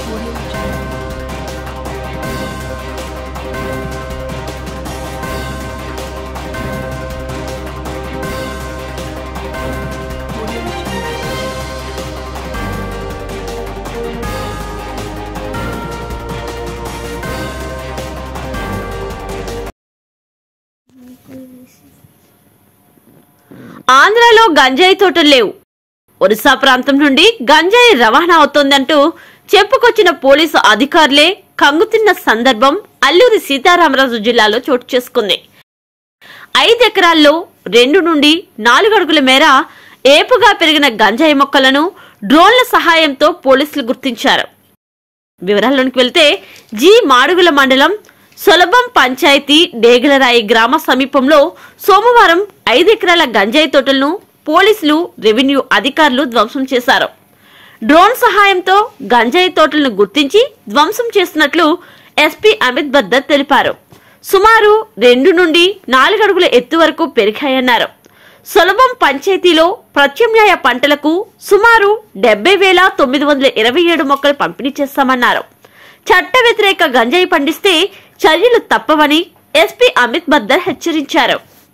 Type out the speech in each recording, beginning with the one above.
ఆంధ్రాలో గంజాయి తోటలు లేవు ఒరిస్సా ప్రాంతం నుండి గంజాయి రవాణా అవుతోందంటూ చెప్పుకొచ్చిన పోలీసు అధికారులే కంగుతిన్న సందర్భం అల్లూరి సీతారామరాజు జిల్లాలో చోటు చేసుకుంది ఐదు ఎకరాల్లో రెండు నుండి నాలుగు అడుగుల మేర ఏపుగా పెరిగిన గంజాయి మొక్కలను డ్రోన్ల సహాయంతో పోలీసులు గుర్తించారు వివరాల్లోనికి వెళ్తే జి మాడుగుల మండలం సొలభం పంచాయతీ డేగలరాయి గ్రామ సమీపంలో సోమవారం ఐదు ఎకరాల గంజాయి తోటలను పోలీసులు రెవెన్యూ అధికారులు ధ్వంసం చేశారు డ్రోన్ సహాయంతో గంజాయి తోటలను గుర్తించి ధ్వంసం చేస్తున్నట్లు ఎస్పీ అమిత్ బద్దర్ తెలిపారు సుమారు రెండు నుండి నాలుగు అడుగుల ఎత్తు వరకు పెరిగాయన్నారు సులభం పంచాయతీలో ప్రత్యామ్నాయ పంటలకు సుమారు డెబ్బై వేల తొమ్మిది వందల ఇరవై ఏడు మొక్కలు పంపిణీ చేస్తామన్నారు చట్ట వ్యతిరేక గంజాయి పండిస్తే చర్యలు తప్పవని ఎస్పీ అమిత్ బద్దర్ హెచ్చరించారు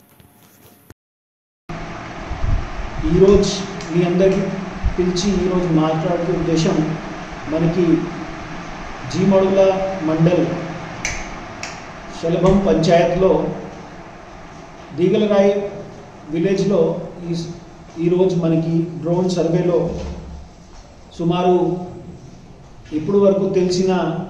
ఈరోజు మీ అందరికీ పిలిచి ఈరోజు మాట్లాడే ఉద్దేశం మనకి జీమడుగుల మండల్ శలభం పంచాయత్లో దీగలరాయ్ విలేజ్లో ఈ ఈరోజు మనకి డ్రోన్ సర్వేలో సుమారు ఇప్పుడు వరకు తెలిసిన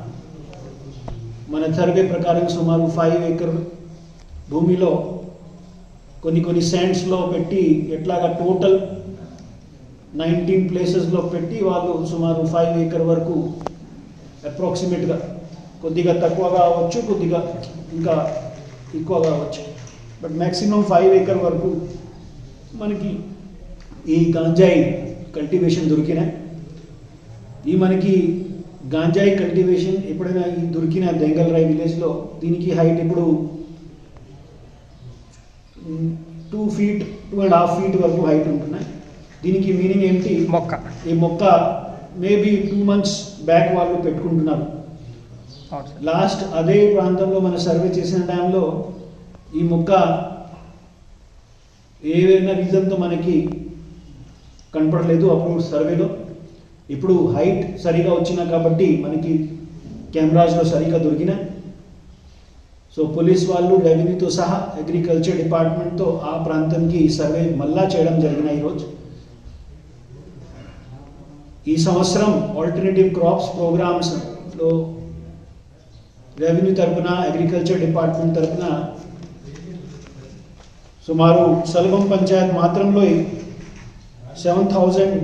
మన సర్వే ప్రకారం సుమారు ఫైవ్ ఏకర్ భూమిలో కొన్ని కొన్ని శాండ్స్లో పెట్టి ఎట్లాగా టోటల్ నైన్టీన్ ప్లేసెస్లో పెట్టి వాళ్ళు సుమారు ఫైవ్ ఏకర్ వరకు అప్రాక్సిమేట్గా కొద్దిగా తక్కువగా అవ్వచ్చు కొద్దిగా ఇంకా ఎక్కువ కావచ్చు బట్ మ్యాక్సిమం ఫైవ్ ఏకర్ వరకు మనకి ఈ గాంజాయి కల్టివేషన్ దొరికినాయి ఈ మనకి గాంజాయి కల్టివేషన్ ఎప్పుడైనా ఈ దొరికిన దెంగల్రాయ్ విలేజ్లో దీనికి హైట్ ఇప్పుడు two feet two and half feet వరకు హైట్ ఉంటున్నాయి దీనికి మీనింగ్ ఏంటి మొక్క ఈ మొక్క మేబీ టూ మంత్స్ బ్యాక్ వాళ్ళు పెట్టుకుంటున్నారు అవును సార్ లాస్ట్ అదే ప్రాంతంలో మన సర్వే చేసిన టైంలో ఈ మొక్క ఏవైనా రీజన్తో మనకి కనపడలేదు అప్పుడు సర్వేలో ఇప్పుడు హైట్ సరిగా వచ్చిన కాబట్టి మనకి కెమెరాస్లో సరిగా దొరికిన సో పోలీస్ వాళ్ళు రెవెన్యూతో సహా అగ్రికల్చర్ డిపార్ట్మెంట్తో ఆ ప్రాంతంకి సర్వే మళ్ళా చేయడం జరిగిన ఈరోజు ఈ సంవత్సరం ఆల్టర్నేటివ్ క్రాప్స్ ప్రోగ్రామ్స్లో రెవెన్యూ తరపున అగ్రికల్చర్ డిపార్ట్మెంట్ తరపున సుమారు సల్వం పంచాయత్ మాత్రంలో seven thousand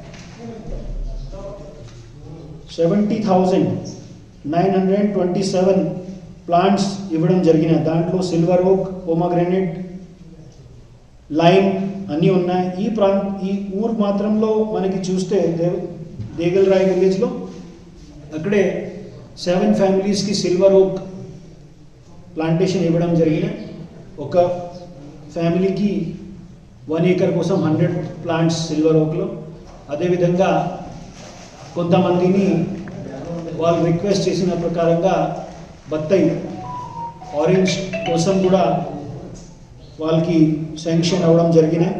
seventy thousand nine hundred twenty seven plants ఇవ్వడం జరిగిన దాంట్లో సిల్వర్ ఓక్ పోమగ్రెనేట్ లైమ్ అన్నీ ఉన్నాయి ఈ ప్రాంత ఈ ఊరు మాత్రంలో మనకి చూస్తే దేవ్ దేగల్రాయ్ విలేజ్లో అక్కడే సెవెన్ ఫ్యామిలీస్కి సిల్వర్ ఓక్ ప్లాంటేషన్ ఇవ్వడం జరిగిన ఒక ఫ్యామిలీకి వన్ ఏకర్ కోసం హండ్రెడ్ ప్లాంట్స్ సిల్వర్ ఓక్లో అదేవిధంగా కొంతమందిని వాళ్ళు రిక్వెస్ట్ చేసిన ప్రకారంగా బత్తాయి ఆరెంజ్ కోసం కూడా వాళ్ళకి శాంక్షన్ అవ్వడం జరిగినాయి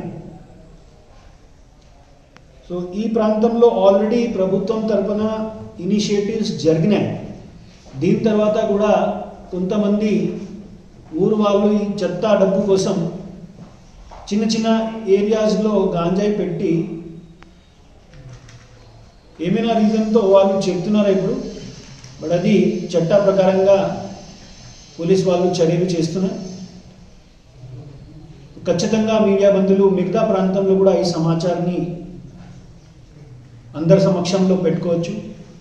సో ఈ ప్రాంతంలో ఆల్రెడీ ప్రభుత్వం తరపున ఇనిషియేటివ్స్ జరిగినాయి దీని తర్వాత కూడా కొంతమంది ఊరు వాళ్ళు ఈ చెత్త డబ్బు కోసం చిన్న చిన్న ఏరియాస్లో గాంజాయి పెట్టి ఏమైనా రీజన్తో వాళ్ళు చెప్తున్నారు ఇప్పుడు బట్ అది చట్ట ప్రకారంగా పోలీస్ వాళ్ళు చర్యలు చేస్తున్నారు ఖచ్చితంగా మీడియా బంధువులు మిగతా ప్రాంతంలో కూడా ఈ సమాచారాన్ని అందరి సమక్షంలో పెట్టుకోవచ్చు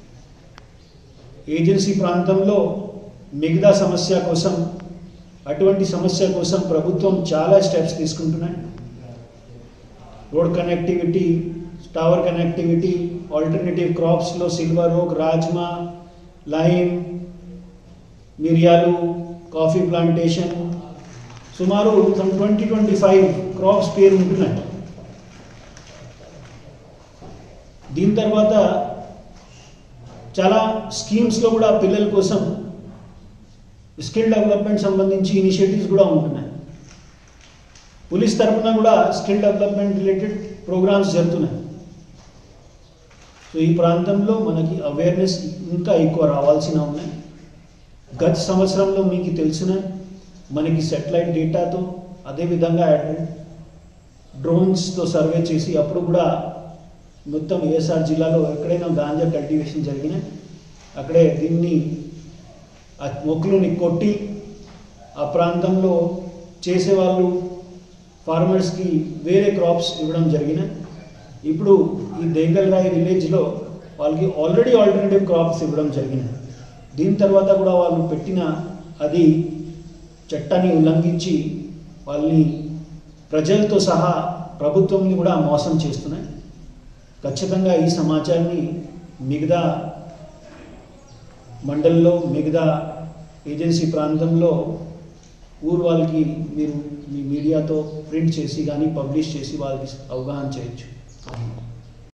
ఏజెన్సీ ప్రాంతంలో మిగతా సమస్య కోసం అటువంటి సమస్య కోసం ప్రభుత్వం చాలా స్టెప్స్ తీసుకుంటున్నాయి road connectivity tower connectivity alternative క్రాప్స్లో సిల్వర్ ఓక్ రాజ్మా లైమ్ మిరియాలు కాఫీ ప్లాంటేషన్ సుమారు ట్వంటీ ట్వంటీ ఫైవ్ క్రాప్స్ పేరు ఉంటున్నాయి దీని తర్వాత చాలా స్కీమ్స్లో కూడా పిల్లల కోసం స్కిల్ డెవలప్మెంట్ సంబంధించి ఇనిషియేటివ్స్ కూడా ఉంటున్నాయి పోలీస్ తరఫున కూడా స్కిల్ డెవలప్మెంట్ రిలేటెడ్ ప్రోగ్రామ్స్ జరుగుతున్నాయి సో ఈ ప్రాంతంలో మనకి అవేర్నెస్ ఇంకా ఎక్కువ రావాల్సిన ఉన్నాయి గత సంవత్సరంలో మీకు తెలిసిన మనకి సెటిలైట్ డేటాతో అదేవిధంగా డ్రోన్స్తో సర్వే చేసి అప్పుడు కూడా మొత్తం ఏఎస్ఆర్ జిల్లాలో ఎక్కడైనా గాంజా కల్టివేషన్ జరిగినా అక్కడే దీన్ని ఆ మొక్కలుని కొట్టి ఆ ప్రాంతంలో చేసేవాళ్ళు ఫార్మర్స్కి వేరే క్రాప్స్ ఇవ్వడం జరిగిన ఇప్పుడు ఈ దేగల్ రాయ్ విలేజ్లో వాళ్ళకి ఆల్రెడీ ఆల్టర్నేటివ్ క్రాప్స్ ఇవ్వడం జరిగిన దీని తర్వాత కూడా వాళ్ళు పెట్టిన అది చట్టాన్ని ఉల్లంఘించి వాళ్ళని ప్రజలతో సహా ప్రభుత్వంని కూడా మోసం చేస్తున్నాయి ఖచ్చితంగా ఈ సమాచారాన్ని మిగతా మండల్లో మిగతా ఏజెన్సీ ప్రాంతంలో ఊరు వాళ్ళకి మీరు మీ మీడియాతో ప్రింట్ చేసి కానీ పబ్లిష్ చేసి వాళ్ళకి అవగాహన చేయొచ్చు